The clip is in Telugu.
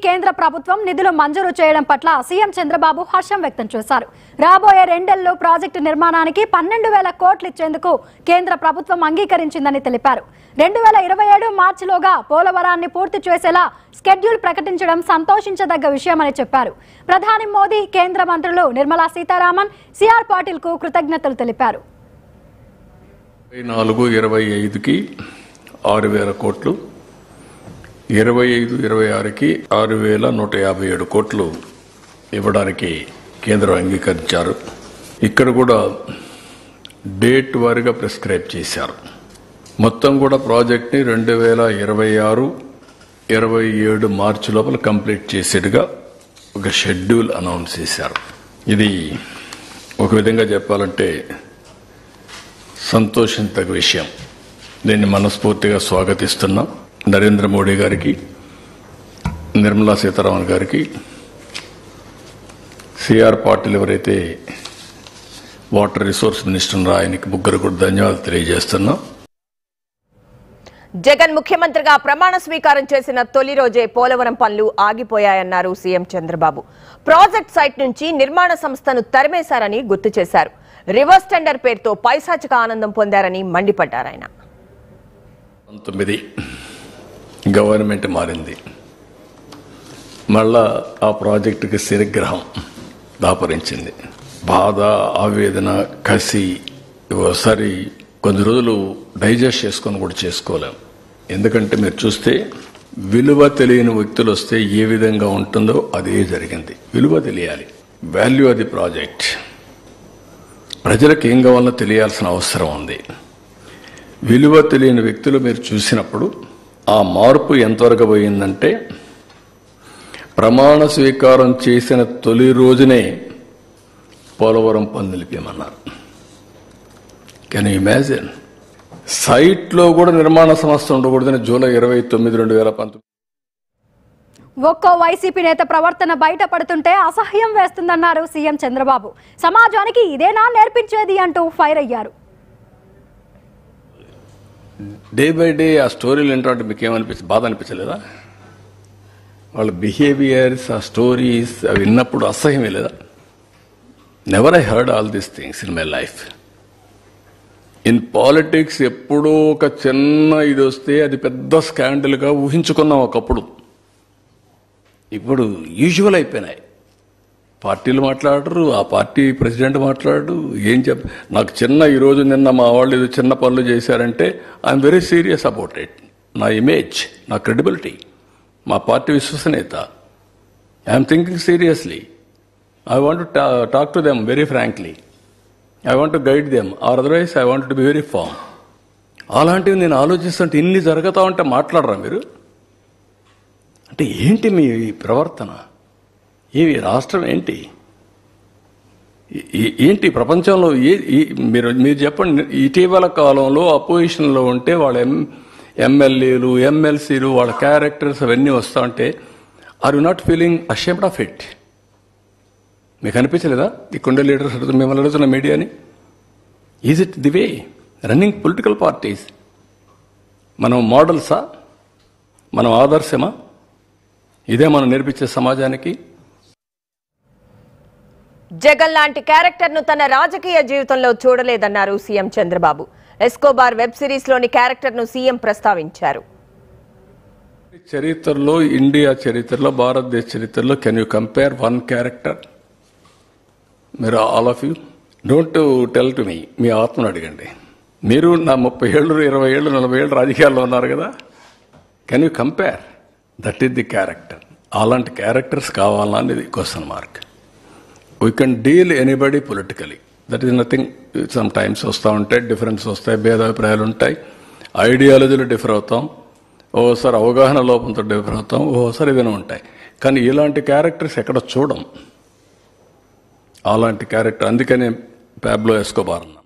కేంద్ర ప్రభుత్వం నిధులు మంజూరు చేయడం పట్ల సీఎం చంద్రబాబు హర్షం వ్యక్తం చేశారు రాబోయే రెండేళ్లు ప్రాజెక్టు నిర్మాణానికి పన్నెండు వేల కోట్లు ఇచ్చేందుకు కేంద్ర ప్రభుత్వం అంగీకరించిందని తెలిపారు రెండు వేల ఇరవై ఏడు మార్చిలోగా పోలవరాన్ని పూర్తి చేసేలా స్కెడ్యూల్ ప్రకటించడం సంతోషించదగ్గ విషయమని చెప్పారు ప్రధాని మోదీ కేంద్ర మంత్రులు నిర్మలా సీతారామన్ సిఆర్ పాటిల్ కు కృతజ్ఞతలు తెలిపారు ఇరవై నాలుగు ఇరవై ఐదుకి ఆరు వేల కోట్లు ఇరవై ఐదు ఇరవై ఆరుకి ఆరు వేల నూట యాభై ఏడు కోట్లు ఇవ్వడానికి కేంద్రం అంగీకరించారు ఇక్కడ కూడా డేట్ వారీగా ప్రిస్క్రైబ్ చేశారు మొత్తం కూడా ప్రాజెక్ట్ని రెండు వేల ఇరవై ఆరు ఇరవై ఏడు మార్చి లోపల కంప్లీట్ చేసేట్టుగా ఒక షెడ్యూల్ అనౌన్స్ చేశారు ఇది ఒక విధంగా చెప్పాలంటే సంతోషించదగ్గ విషయం దీన్ని మనస్ఫూర్తిగా స్వాగతిస్తున్నాం నరేంద్ర మోడీ గారికి నిర్మలా సీతారామన్ గారికి సిఆర్ పాటిల్ ఎవరైతే వాటర్ రిసోర్స్ మినిస్టర్ ఆయనకి ముగ్గురు కూడా ధన్యవాదాలు తెలియజేస్తున్నాం జగన్ ముఖ్యమంత్రిగా ప్రమాణ స్వీకారం చేసిన తొలి రోజే పోలవరం పనులు ఆగిపోయాయన్నారు సీఎం చంద్రబాబు ప్రాజెక్ట్ సైట్ నుంచి నిర్మాణ సంస్థను తరిమేశారని గుర్తు చేశారు రివర్స్ టెండర్ పేరుతో పైశాచిక ఆనందం పొందారని మండిపడ్డారు ఆయన పంతొమ్మిది గవర్నమెంట్ మారింది మళ్ళా ఆ ప్రాజెక్టుకి శిరగ్రహం దాపరించింది బాధ ఆవేదన కసి ఒకసారి కొద్ది రోజులు డైజెస్ట్ చేసుకొని కూడా చేసుకోలేం ఎందుకంటే మీరు చూస్తే విలువ తెలియని వ్యక్తులు వస్తే ఏ విధంగా ఉంటుందో అదే జరిగింది విలువ తెలియాలి వాల్యూ అది ప్రాజెక్ట్ ప్రజలకు ఏం కావాలో తెలియాల్సిన అవసరం ఉంది విలువ తెలియని వ్యక్తులు మీరు చూసినప్పుడు ఆ మార్పు ఎంతవరకు పోయిందంటే ప్రమాణ స్వీకారం చేసిన తొలి రోజునే పోలవరం పని నిలిపేమన్నారు కెన్ ఇమాజిన్ సైట్లో కూడా నిర్మాణ సంస్థ ఉండకూడదని జూలై ఇరవై తొమ్మిది రెండు వేల పంతొమ్మిది ఒక్కో వైసీపీ నేత ప్రవర్తన బయటపడుతుంటే అసహ్యం వేస్తుందన్నారు సీఎం చంద్రబాబు సమాజానికి ఇదేనా నేర్పించేది అంటూ ఫైర్ అయ్యారు డే బై డే ఆ స్టోరీలు ఏంటంటే మీకు ఏమనిపించింది బాధ అనిపించలేదా వాళ్ళ బిహేవియర్స్ ఆ స్టోరీస్ అవి విన్నప్పుడు అసహ్యమే లేదా never I heard all these things in my life in politics ఎప్పుడో ఒక చిన్న ఇది వస్తే అది పెద్ద స్కాండల్గా ఊహించుకున్నాం ఒకప్పుడు ఇప్పుడు యూజువల్ అయిపోయినాయి పార్టీలు మాట్లాడరు ఆ పార్టీ ప్రెసిడెంట్ మాట్లాడు ఏం చెప్ నాకు చిన్న ఈరోజు నిన్న మా వాళ్ళు ఏదో చిన్న పనులు చేశారంటే I'm very serious about it నా ఇమేజ్ నా క్రెడిబిలిటీ మా పార్టీ విశ్వసనీయత I'm thinking seriously I want talk to them very frankly I want to guide them or otherwise I want to be very firm అలాంటివి నేను ఆలోచిస్తుంటే ఇన్ని జరుగుతా ఉంటే మాట్లాడరా మీరు అంటే ఏంటి మీ ప్రవర్తన ఏవి రాష్ట్రం ఏంటి ఏ- ఏంటి ప్రపంచంలో ఏ ఏ- మీరు మీరు చెప్పండి ఇటీవల కాలంలో అపోజిషన్లో ఉంటే వాళ్ళ ఎం ఎమ్మెల్యేలు ఎమ్మెల్సీలు వాళ్ళ క్యారెక్టర్స్ అవన్నీ వస్తూ ఉంటే are you not feeling ashamed of it మీకు అనిపించలేదా ఇక్కడుండే లీడర్స్ అడుగుతున్న మిమ్మల్ని అడుగుతున్న మీడియాని is it the way running political parties మనం మోడల్సా మనం ఆదర్శమా ఇదే మనం నేర్పించే సమాజానికి జగన్ లాంటి క్యారెక్టర్ ను తన రాజకీయ జీవితంలో చూడలేదన్నారు CM Chandrababu Escobar web series లోని క్యారెక్టర్ ను సీఎం ప్రస్తావించారు చరిత్రలో ఇండియా చరిత్రలో భారతదేశ చరిత్రలో can you compare one character మీరు all of you don't tell to me మీ ఆత్మను అడగండి మీరు నా ముప్పై ఏళ్ళు ఇరవై ఏళ్ళు నలభై ఏళ్ళు రాజకీయాల్లో ఉన్నారు కదా can you compare that is the character అలాంటి క్యారెక్టర్స్ కావాలా అనేది question mark we can deal anybody politically that is nothing sometimes వస్తూ ఉంటాయి డిఫరెన్స్ వస్తాయి భేదాభిప్రాయాలు ఉంటాయి ఐడియాలజీలు డిఫర్ అవుతాం ఓసారి అవగాహన లోపంతో డిఫర్ అవుతాం ఓసారి ఏదైనా ఉంటాయి కానీ ఇలాంటి క్యారెక్టర్స్ ఎక్కడ చూడం అలాంటి క్యారెక్టర్ అందుకనే ప్యాబ్లో ఎస్కోబార్ అన్నా